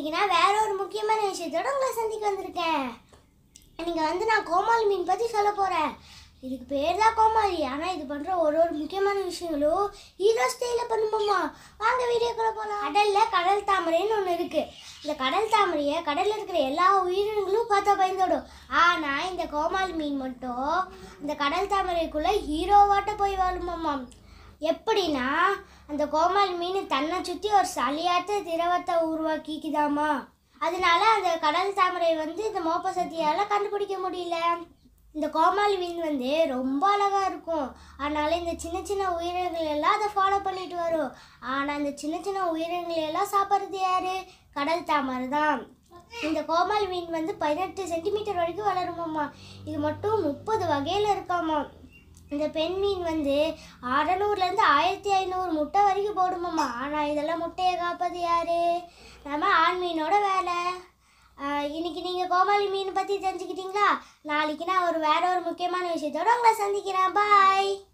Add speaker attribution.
Speaker 1: இன்னைக்கு நான் வேற ஒரு முக்கியமான விஷயத்தோட உங்களை சந்திக்க வந்திருக்கேன் இன்னைக்கு வந்து நான் கோமாளி மீன் பற்றி சொல்ல போகிறேன் இதுக்கு பேர் தான் கோமாளி ஆனால் இது பண்ணுற ஒரு ஒரு முக்கியமான விஷயங்களும் ஹீரோ ஸ்டைலில் பண்ணுமாம்மா வாங்க வீடியோக்குள்ள போகலாம் கடலில் கடல் தாமரைன்னு ஒன்று இருக்குது இந்த கடல் தாமரையை கடலில் இருக்கிற எல்லா உயிரினங்களும் பார்த்தா பயந்தோடும் ஆனால் இந்த கோமாளி மீன் மட்டும் இந்த கடல் தாமரைக்குள்ளே ஹீரோவாட்ட போய் வாழுமாம்மா எப்படின்னா அந்த கோமாளி மீன் தன்னை சுற்றி ஒரு சளியாட்ட திரவத்தை உருவாக்கிக்குதாமா அதனால அந்த கடல் தாமரை வந்து இந்த மோப்ப சக்தியால் கண்டுபிடிக்க முடியல இந்த கோமாளி மீன் வந்து ரொம்ப அழகாக இருக்கும் அதனால இந்த சின்ன சின்ன உயிரினங்கள் எல்லாம் அதை ஃபாலோ பண்ணிட்டு வரும் ஆனால் இந்த சின்ன சின்ன உயிரினங்கள் எல்லாம் சாப்பிட்றது யாரு கடல் தாமரை தான் இந்த கோமாளி மீன் வந்து பதினெட்டு சென்டிமீட்டர் வரைக்கும் வளருமாம்மா இது மட்டும் முப்பது வகையில் இருக்காமா இந்த பெண் மீன் வந்து அறநூறுலேருந்து ஆயிரத்தி ஐநூறு முட்டை வரைக்கும் போடுமாம்மா ஆனால் இதெல்லாம் முட்டையை காப்பது யாரு நம்ம ஆண் மீனோட வேலை ஆஹ் இன்னைக்கு நீங்கள் கோமாளி மீன் பற்றி தெரிஞ்சுக்கிட்டீங்களா நாளைக்கு நான் ஒரு வேற ஒரு முக்கியமான விஷயத்தோட உங்களை சந்திக்கிறேன் பாய்